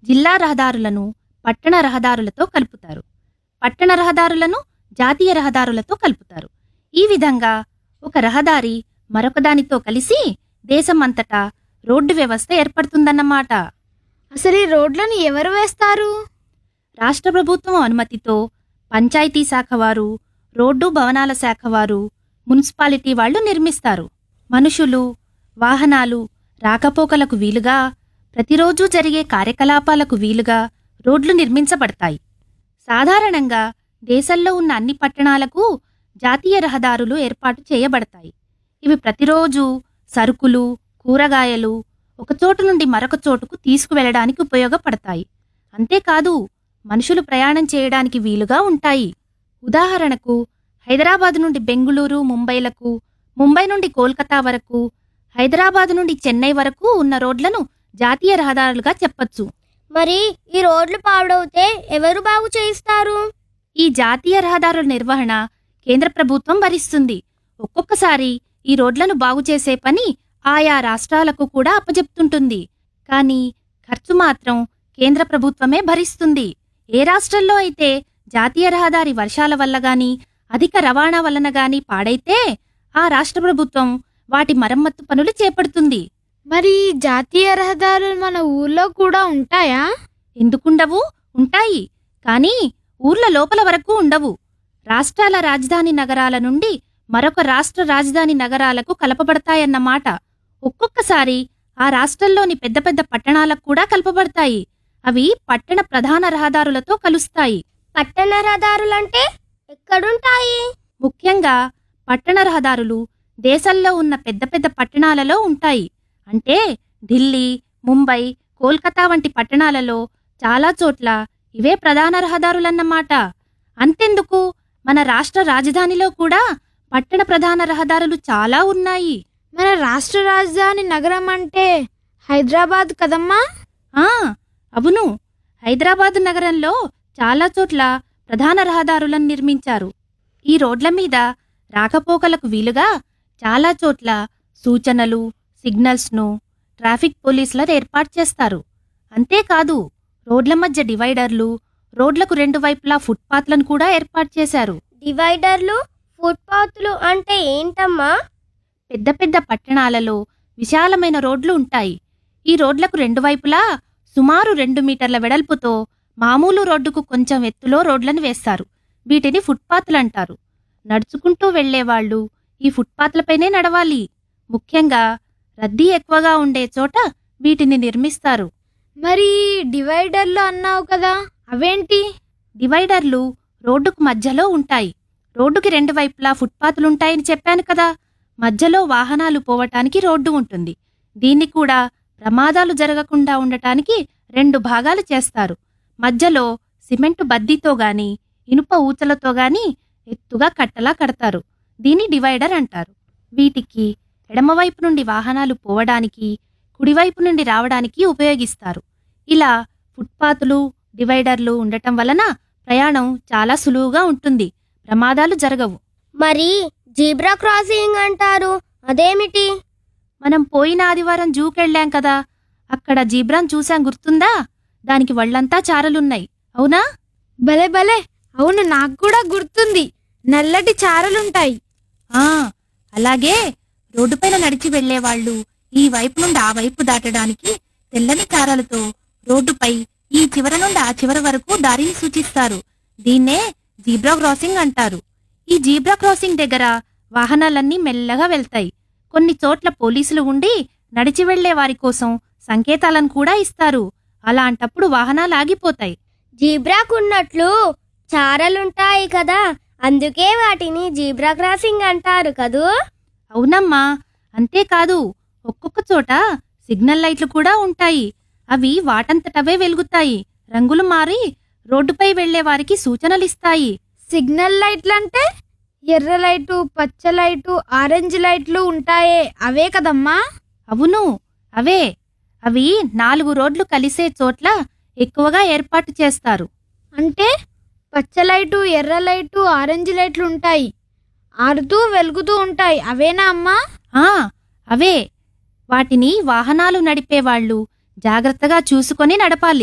జిల్లా రహదారులను పట్టణ రహదారులతో కలుపుతారు పట్టణ రహదారులను జాతీయ రహదారులతో కలుపుతారు ఈ విధంగా ఒక రహదారి మరొకదానితో కలిసి దేశమంతటా రోడ్డు వ్యవస్థ ఏర్పడుతుందన్నమాట అసలు ఈ రోడ్లను ఎవరు వేస్తారు రాష్ట్ర ప్రభుత్వం అనుమతితో పంచాయతీ శాఖ వారు రోడ్డు భవనాల శాఖ వారు మున్సిపాలిటీ వాళ్ళు నిర్మిస్తారు మనుషులు వాహనాలు రాకపోకలకు వీలుగా ప్రతిరోజు జరిగే కార్యకలాపాలకు వీలుగా రోడ్లు నిర్మించబడతాయి సాధారణంగా దేశంలో ఉన్న అన్ని పట్టణాలకు జాతీయ రహదారులు ఏర్పాటు చేయబడతాయి ఇవి ప్రతిరోజు సరుకులు కూరగాయలు ఒక చోటు నుండి మరొక చోటుకు తీసుకువెళ్ళడానికి ఉపయోగపడతాయి అంతేకాదు మనుషులు ప్రయాణం చేయడానికి వీలుగా ఉంటాయి ఉదాహరణకు హైదరాబాద్ నుండి బెంగుళూరు ముంబైలకు ముంబై నుండి కోల్కతా వరకు హైదరాబాద్ నుండి చెన్నై వరకు ఉన్న రోడ్లను జాతీయ రహదారులుగా చెప్పొచ్చు మరి ఈ రోడ్లు పాడవుతే ఎవరు బాగు చేయిస్తారు ఈ జాతీయ రహదారుల నిర్వహణ కేంద్ర ప్రభుత్వం భరిస్తుంది ఒక్కొక్కసారి ఈ రోడ్లను బాగు చేసే పని ఆయా రాష్ట్రాలకు కూడా అప్పజెప్తుంటుంది కానీ ఖర్చు మాత్రం కేంద్ర ప్రభుత్వమే భరిస్తుంది ఏ రాష్ట్రంలో అయితే జాతీయ రహదారి వర్షాల వల్ల గాని అధిక రవాణా వలన గాని పాడైతే ఆ రాష్ట్ర ప్రభుత్వం వాటి మరమ్మత్తు పనులు చేపడుతుంది మరి ఈ జాతీయ రహదారులు మన ఊర్లో కూడా ఉంటాయా ఎందుకుండవు ఉంటాయి కానీ ఊర్ల లోపల వరకు ఉండవు రాష్ట్రాల రాజధాని నగరాల నుండి మరొక రాష్ట్ర రాజధాని నగరాలకు కలపబడతాయన్నమాట ఒక్కొక్కసారి ఆ రాష్ట్రంలోని పెద్ద పెద్ద పట్టణాలకు కూడా కలపబడతాయి అవి పట్టణ ప్రధాన రహదారులతో కలుస్తాయి పట్టణ రహదారులంటే ఎక్కడుంటాయి ముఖ్యంగా పట్టణ రహదారులు దేశంలో ఉన్న పెద్ద పెద్ద పట్టణాలలో ఉంటాయి అంటే ఢిల్లీ ముంబై కోల్కతా వంటి పట్టణాలలో చాలా చోట్ల ఇవే ప్రధాన రహదారులన్నమాట అంతెందుకు మన రాష్ట్ర రాజధానిలో కూడా పట్టణ ప్రధాన రహదారులు చాలా ఉన్నాయి మన రాష్ట్ర రాజధాని నగరం అంటే హైదరాబాద్ కదమ్మా ఆ అవును హైదరాబాద్ నగరంలో చాలా చోట్ల ప్రధాన రహదారులను నిర్మించారు ఈ రోడ్ల మీద రాకపోకలకు వీలుగా చాలా చోట్ల సూచనలు సిగ్నల్స్ను ట్రాఫిక్ పోలీసులను ఏర్పాటు చేస్తారు అంతేకాదు రోడ్ల మధ్య డివైడర్లు రోడ్లకు రెండు వైపులా ఫుట్పాత్లను కూడా ఏర్పాటు చేశారు డివైడర్లు ఫుట్పాత్లు అంటే ఏంటమ్మా పెద్ద పెద్ద పట్టణాలలో విశాలమైన రోడ్లు ఉంటాయి ఈ రోడ్లకు రెండు వైపులా సుమారు రెండు మీటర్ల వెడల్పుతో మామూలు రోడ్డుకు కొంచెం ఎత్తులో రోడ్లను వేస్తారు వీటిని ఫుట్పాత్లు అంటారు నడుచుకుంటూ వెళ్లేవాళ్లు ఈ ఫుట్పాత్లపైనే నడవాలి ముఖ్యంగా రద్దీ ఎక్కువగా ఉండే చోట వీటిని నిర్మిస్తారు మరి డివైడర్లు అన్నావు కదా అవేంటి డివైడర్లు రోడ్డుకు మధ్యలో ఉంటాయి రోడ్డుకి రెండు వైపులా ఫుట్పాత్లుంటాయని చెప్పాను కదా మధ్యలో వాహనాలు పోవటానికి రోడ్డు ఉంటుంది దీన్ని కూడా ప్రమాదాలు జరగకుండా ఉండటానికి రెండు భాగాలు చేస్తారు మధ్యలో సిమెంటు బద్దీతో గాని ఇనుప ఊచలతో గాని ఎత్తుగా కట్టలా కడతారు దీన్ని డివైడర్ అంటారు వీటికి ఎడమవైపు నుండి వాహనాలు పోవడానికి కుడివైపు నుండి రావడానికి ఉపయోగిస్తారు ఇలా ఫుట్పాత్లు డివైడర్లు ఉండటం వలన ప్రయాణం చాలా సులువుగా ఉంటుంది ప్రమాదాలు జరగవు మరి జీబ్రా క్రాసింగ్ అంటారు అదేమిటి మనం పోయిన ఆదివారం జూకెళ్ళాం కదా అక్కడ జీబ్రాన్ చూసాం గుర్తుందా దానికి వళ్ళంతా చారలున్నాయి అవునా భలే భలే అవును నాకు కూడా గుర్తుంది నల్లటి చారలుంటాయి ఆ అలాగే రోడ్డుపైన నడిచి వెళ్లేవాళ్లు ఈ వైపు నుండి ఆ వైపు దాటడానికి తెల్లని చారలతో రోడ్డుపై ఈ చివర నుండి ఆ చివర వరకు దారిని సూచిస్తారు దీన్నే జీబ్రా క్రాసింగ్ అంటారు ఈ జీబ్రా క్రాసింగ్ దగ్గర వాహనాలన్నీ మెల్లగా వెళ్తాయి కొన్ని చోట్ల పోలీసులు ఉండి నడిచి వెళ్లే వారి కోసం సంకేతాలను కూడా ఇస్తారు అలాంటప్పుడు వాహనాలు ఆగిపోతాయి జీబ్రాకున్నట్లు చారలుంటాయి కదా అందుకే వాటిని జీబ్రా క్రాసింగ్ అంటారు కదూ అవునమ్మా అంతేకాదు ఒక్కొక్క చోట సిగ్నల్ లైట్లు కూడా ఉంటాయి అవి వాటంతటవే వెలుగుతాయి రంగులు మారి రోడ్డుపై వెళ్లే వారికి సూచనలిస్తాయి సిగ్నల్ లైట్లు అంటే ఎర్ర లైటు పచ్చ లైటు ఆరెంజ్ లైట్లు ఉంటాయే అవే కదమ్మా అవును అవే అవి నాలుగు రోడ్లు కలిసే చోట్ల ఎక్కువగా ఏర్పాటు చేస్తారు అంటే పచ్చ లైటు ఎర్ర లైటు ఆరెంజ్ లైట్లు ఉంటాయి ఆరుతూ వెలుగుతూ ఉంటాయి అవేనా అమ్మా ఆ అవే వాటిని వాహనాలు నడిపేవాళ్లు జాగ్రత్తగా చూసుకొని నడపాలి